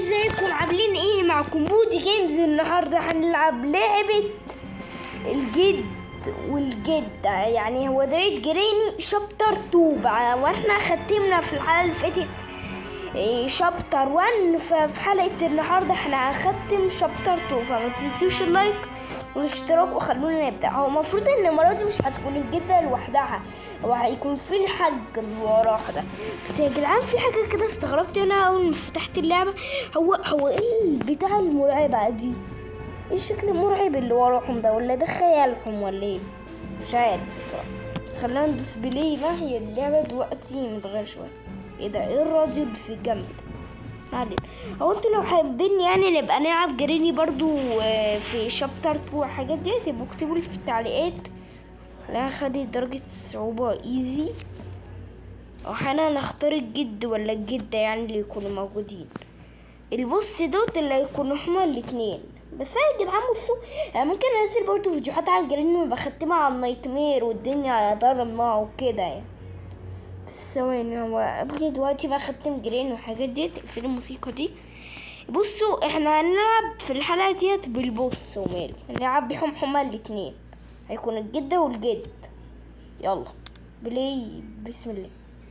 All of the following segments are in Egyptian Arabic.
ازيكم عاملين ايه معكم بودي جيمز النهارده هنلعب لعبة الجد والجدة يعني هو ده جريني شابتر 2 بقى واحنا ختمنا في الحلقة اللي فاتت إيه، شابتر 1 ففي حلقة النهاردة احنا هنختم شابتر 2 فما تنسوش اللايك والاشتراك وخلونا نبدأ هو المفروض ان المرة دي مش هتكون الجدة لوحدها هو هيكون في الحاج اللي وراه ده بس يا جدعان في حاجة كده استغربت انا اول ما فتحت اللعبة هو هو ايه بتاع المرعبة دي ايه الشكل المرعب اللي وراهم ده ولا ده خيالهم ولا ايه مش عارف بصراحة بس خلينا ندوس بلاي بقى هي اللعبة دلوقتي متغير شوية ايه ده ايه الراديو اللي في الجنب ده ما علينا هو انتوا لو حابين يعني نبقى نلعب جريني برضو آه، في شابتر 2 والحاجات دي تبقوا اكتبوا لي في التعليقات خلينا نخلي درجة الصعوبة ايزي واحنا نختار الجد ولا الجدة يعني اللي يكونوا موجودين البص دوت اللي هيكونوا هما الاتنين بس انا يا جدعان بصوا انا ممكن انزل برضه فيديوهات على الجرين بختمها على النايت مير والدنيا ضلمة وكده يعني بس ثواني هو قبل دلوقتي بقى ختم جرين والحاجات دي تقفل الموسيقى دي بصوا احنا هنلعب في الحلقة ديت بالبص ومال هنلعب بيهم هما الاتنين هيكون الجدة والجد يلا بلاي بسم الله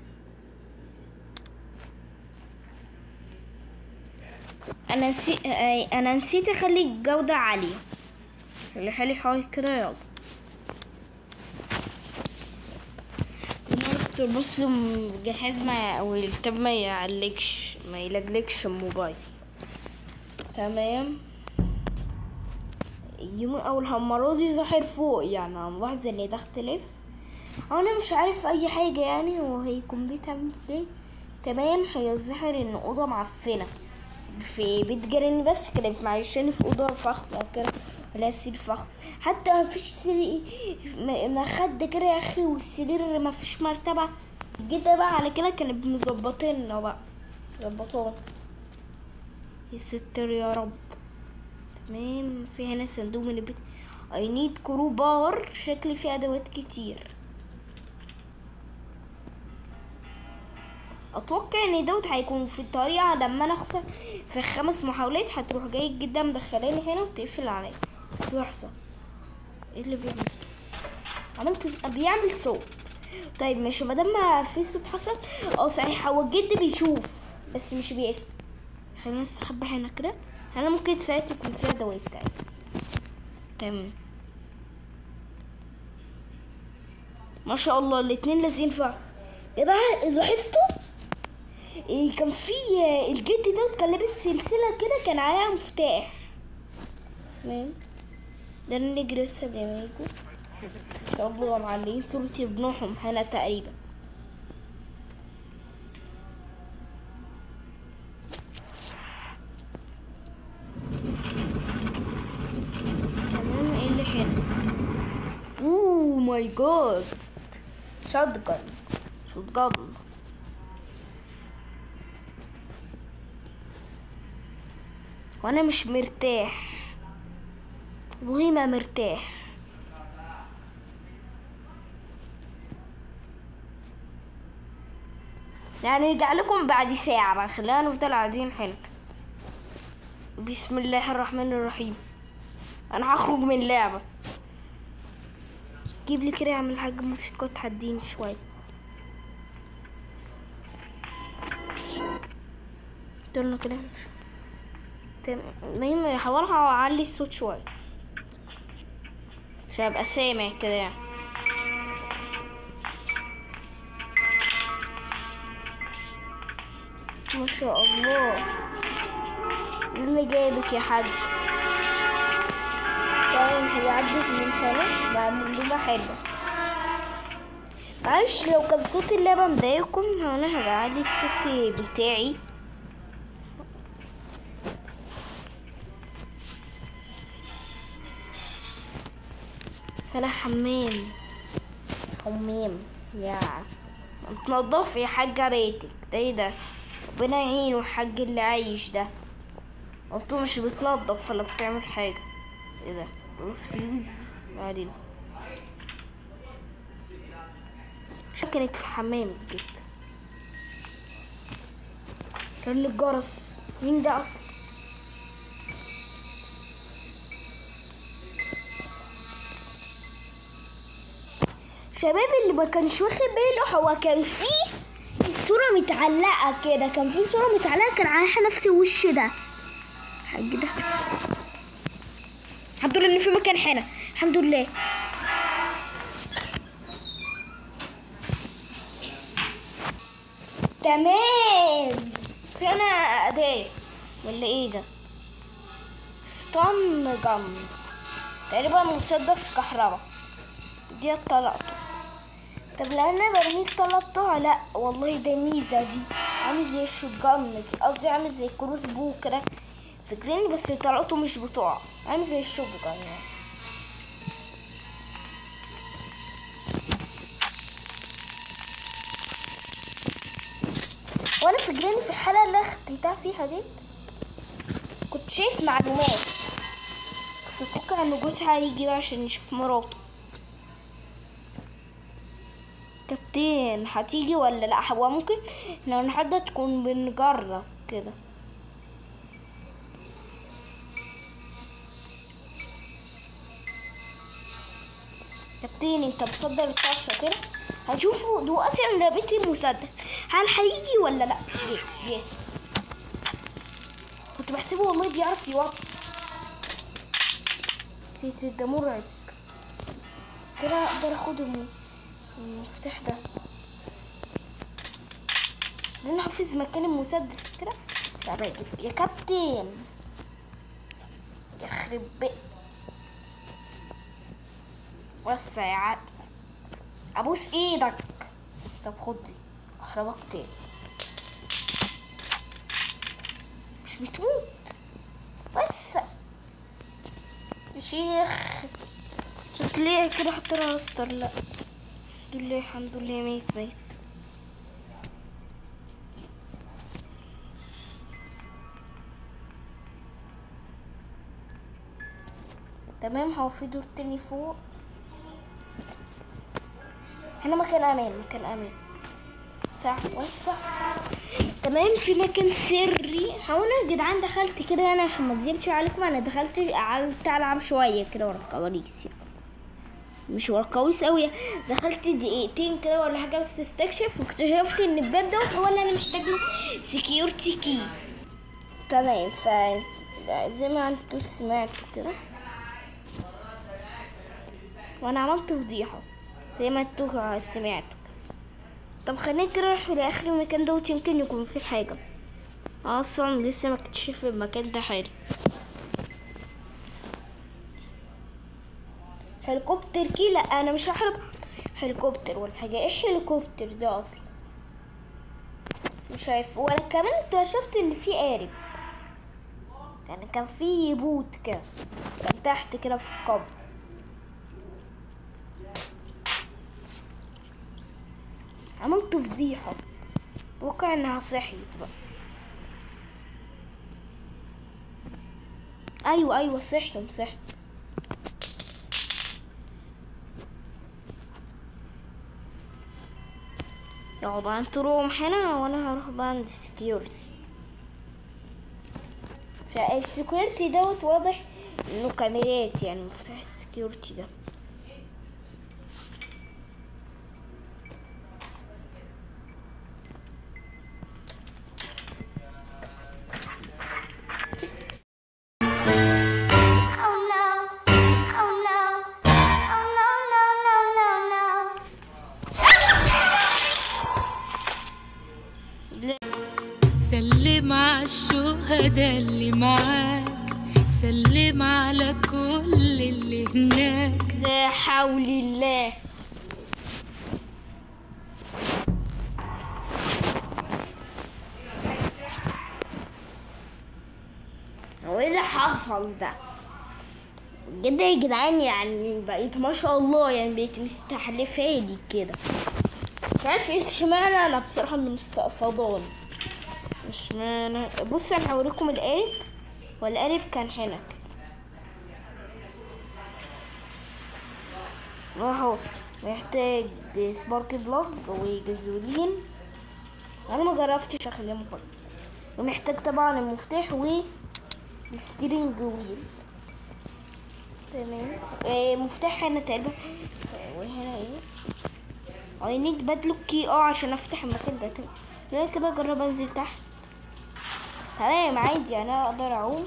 انا نسي... آه، انا نسيت اخلي الجودة عالية خلي حالي حاجة كده يلا ماستر بص جهاز ما او الكتاب ما يعلقش ما يلجلكش الموبايل تمام يوم اول المرة دي ظاهر فوق يعني انا ملاحظ ان ده اختلاف انا مش عارف اي حاجة يعني هو هيكون بيت عامل ازاي تمام هيظهر ان اوضة معفنة في بيت جيراني بس كانت معيشاني في اوضه فخمه وكده ولا سرير فخم حتى ما فيش سرير م- مخدة كده يا اخي والسرير ما فيش مرتبه جيت بقى على كده كانت مظبطيننا بقى مظبطونا يا ستر يا رب تمام في هنا صندوق من البيت اي نيد كرو باور شكلي فيه ادوات كتير اتوقع ان دوت هيكون في الطريقه لما انا اخسر في خمس محاولات هتروح جاي جدا مدخلاني هنا وتقفل عليا بس لحظه ايه اللي بيعمل عملت ز- بيعمل صوت طيب ماشي مادام ما في صوت حصل اه صحيح هو الجد بيشوف بس مش بيسمع خلينا نستخبى هنا كده انا ممكن ساعتها يكون فيها دواء بتاعي تمام ما شاء الله الاتنين لازقين في بعض ايه بقى لاحظتوا إيه كان في آه، الجد دوت كان لابس سلسلة كده كان عليها مفتاح تمام ده نجري بس قبل ما يجوا ان شاء الله معلقين صورة ابنهم هنا تقريبا تمام ايه اللي هنا اوه ماي جاد شotgun شotgun وانا مش مرتاح والله ما مرتاح يعني نرجع لكم بعد ساعة بقى خلينا نفضل قاعدين هنا بسم الله الرحمن الرحيم انا هخرج من اللعبة جيب لي كده يا عم الحاج موسيقى تهديني شوية استنى كده تمام هحاول اعلي الصوت شوية عشان ابقى سامع كده يعني ما شاء الله إيه اللي جايبك يا حاج طيب هي عدت من هنا بعمل لها حلوة معلش لو كان صوت اللعبة مضايقكم انا هبعلي الصوت بتاعي هنا حمام حمام يا تنضف يا حاجة بيتك ده ايه ده ربنا يعينه الحاج اللي عايش ده قلتو مش بتنضف ولا بتعمل حاجة ايه ده بص فلوس ما علينا شكلك في حمام جدا رن الجرس مين ده اصلا شباب اللي ما كانش واخد باله هو كان فيه صورة متعلقة كده كان في صورة متعلقة كان عليها نفس الوش ده حاجة ده الحمد لله ان في مكان هنا الحمد لله تمام في انا اداة ولا ايه ده ستان جم تقريبا مسدس كهرباء دي طلقته طب لو انا برميل طلقتها لا والله ده ميزة دي عامل زي الشوت جن قصدي عامل زي كروس بو كده فاكريني بس طلقته مش بتقع عامل زي الشوت جن يعني وانا فاكراني في الحلقه اللي أنا ختمتها فيها دي كنت شايف معلومات بس اتوقع ان جوزها هيجي بقى عشان يشوف مراته كابتن هتيجي ولا لا هو ممكن لو النهارده تكون بنجرب كده كابتن انت مصدر الطاسه كده هنشوفه دلوقتي انا رميت المسدس هل هيجي ولا لا إيه، يس كنت بحسبه والله بيعرف يوطي سيت ده مرعب كده اقدر اخد الم- المفتاح ده لان حافظ مكان المسدس كده يا راجل يا كابتن يخرب بيت وسع يا عقل ابوس ايدك طب خد دي احرجك تاني مش بتموت بس يا شيخ شكلي كده حط لها استر لا الحمد لله الحمد لله ميت ميت تمام هو في دور تاني فوق هنا مكان امان مكان امان صح وسع تمام في مكان سري هو انا يا جدعان دخلت كده يعني عشان ما اكذبش عليكم انا دخلت قعدت العب شويه كده ورا الكواليس يعني مش ورا الكواليس قوي دخلت دقيقتين كده ولا حاجه بس استكشف واكتشفت ان الباب دوت هو اللي انا محتاج له سكيورتي كي تمام ف زي ما انتوا سمعتوا كده وانا عملت فضيحه زي ما انتوا سمعتوا طب خلينا كده نروح لاخر المكان دوت يمكن يكون فيه حاجه اصلا لسه ما اكتشف المكان ده حاجه هليكوبتر كي لا انا مش هحرب هليكوبتر ولا حاجه ايه هليكوبتر ده اصلا مش عارف وانا كمان اكتشفت ان في قارب يعني كان في بوت كده كان تحت كده في القبر عملت فضيحة اتوقع انها صحيت بقى ايوه ايوه صحيوا صحيوا يلا بقى انتوا روحوا هنا وانا هروح بقى عند السكيورتي السكيورتي دوت واضح انه كاميرات يعني مفتاح السكيورتي ده Oh no. Oh no. Oh no, no, no, no, no. سلم على الشهداء اللي معاك سلم على كل اللي هناك لا حول الله هو ايه اللي حصل ده بجد يا جدعان يعني بقيت ما شاء الله يعني بقيت مستحلفالي كده مش عارف ايه اشمعنى انا بصراحة اللي مستقصداني مش معنى بص انا هوريكم القارب والقارب كان هنا اهو محتاج سبارك بلوك وجازولين انا ما جربتش اخليها مفضل ونحتاج طبعا المفتاح و الستيرنج ويل تمام آه مفتاح هنا تقريبا آه، وهنا ايه I need padlock key اه عشان افتح المكان ده تمام لا كده اجرب انزل تحت تمام عادي انا اقدر اعوم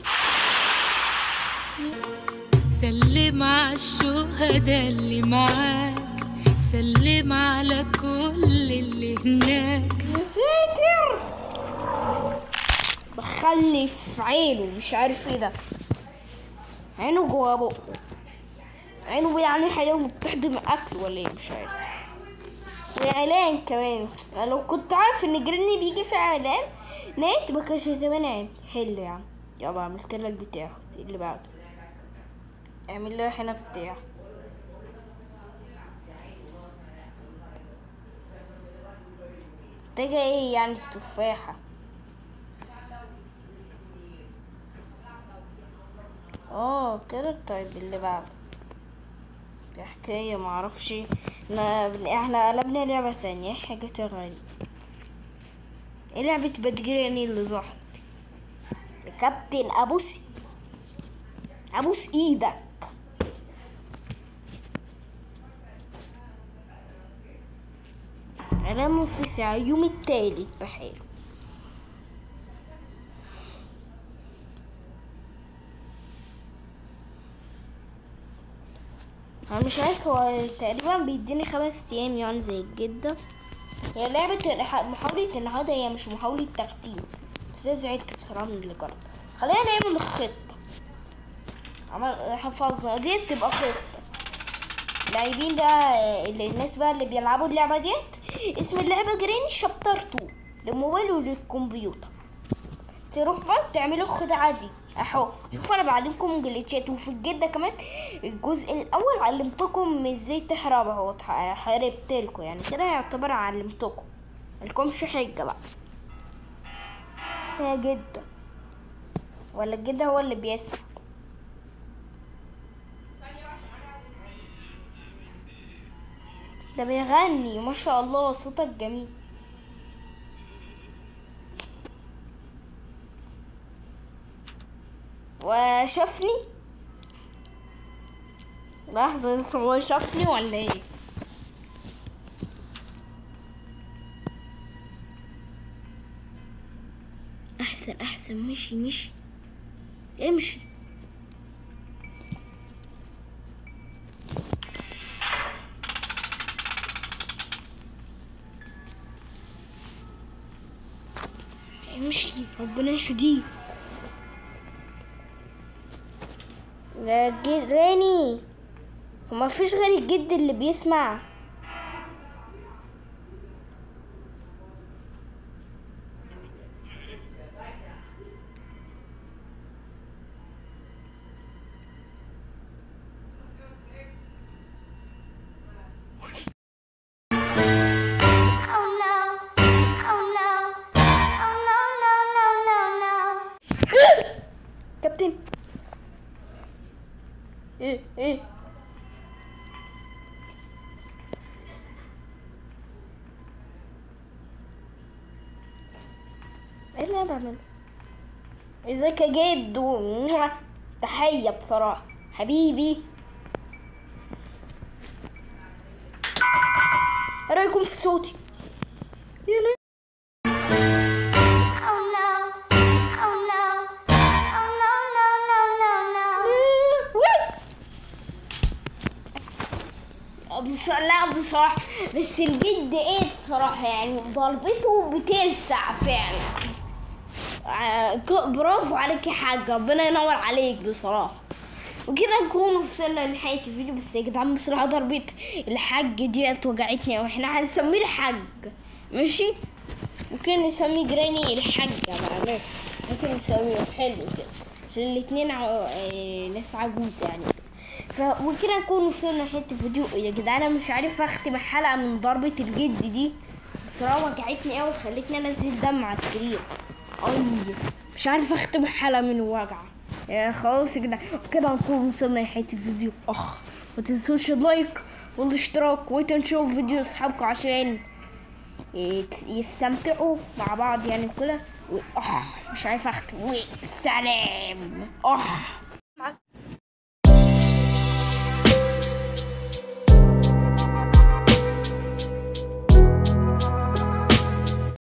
سلم على الشهداء اللي معاك سلم على كل اللي هناك يا ساتر بخلي في عينه مش عارف ايه ده عينه جوا بقه عينه يعني حاجة بتحضن اكل ولا ايه مش عارف واعلان كمان أنا لو كنت عارف ان جريني بيجي في اعلان نت ما كانش زمان عيب حلو يا عم يلا عملت لك بتاع اللي بعده اعمل لها هنا بتاع محتاجة ايه يعني التفاحة اه كده طيب اللي بعده دي حكاية معرفش احنا احنا قلبنا لعبة تانية حاجة غريبة ايه لعبة بدجراني اللي ظهرت يا كابتن ابوس ابوس ايدك على نص ساعة يوم التالت بحاله انا مش عارف هو تقريبا بيديني خمس ايام يعني زي الجدة هي لعبة الح- محاولة النهاردة هي مش محاولة تختيم بس أنا زعلت بصراحة من اللي جرب خلينا نعمل الخطة عمل حفظنا دي تبقى خطة اللاعبين بقى اللي- الناس بقى اللي بيلعبوا اللعبة ديت اسم اللعبة جريني شابتر 2 للموبايل وللكمبيوتر تروح بقى تعملوا خدعة دي اهو شوف انا بعلمكم جليتشات وفي الجدة كمان الجزء الاول علمتكم ازاي تحرب اهو اتح- حاربت لكم يعني كده يعتبر علمتكم ملكمش حجة بقى يا جدة ولا الجدة هو اللي بيسمع ده بيغني ما شاء الله صوتك جميل وشافني لحظة هو شافني ولا ايه احسن احسن مشي مشي امشي امشي ربنا يهديك يا جد راني وما فيش غير الجد اللي بيسمع Oh no. Oh no. Oh no, no, no, no, no. كابتن ايه ايه ايه اللي انا بعمله ازيك يا جد و- تحية بصراحة حبيبي ايه رايكم في صوتي يا ليه Oh no. Oh no. Oh no, no, no, no, no. بص... لا بصراحة بس الجد ايه بصراحة يعني ضربته بتلسع فعلا ع- ك- برافو عليك يا حاج ربنا ينور عليك بصراحة وكده نكون وصلنا لنهاية الفيديو بس يا جدعان بصراحة ضربة الحاج ديت وجعتني اوي احنا هنسميه الحاج ماشي ممكن نسميه جراني الحاجة بقى ماشي ممكن نسميه حلو كده عشان الاتنين ع... آه، ناس عجوز يعني ف وكده نكون وصلنا لنهاية الفيديو يا جدعان انا مش عارف اختم الحلقة من ضربة الجد دي بصراحة وجعتني اوي خلتني انزل دم على السرير اي مش عارف اختم الحلقة من الوجع يا خلاص يا جدعان كده نكون وصلنا لنهاية الفيديو اخ ما تنسوش اللايك والاشتراك وتنشوف فيديو اصحابكم عشان يت- يستمتعوا مع بعض يعني كده و- اه مش عارف اختم سلام اه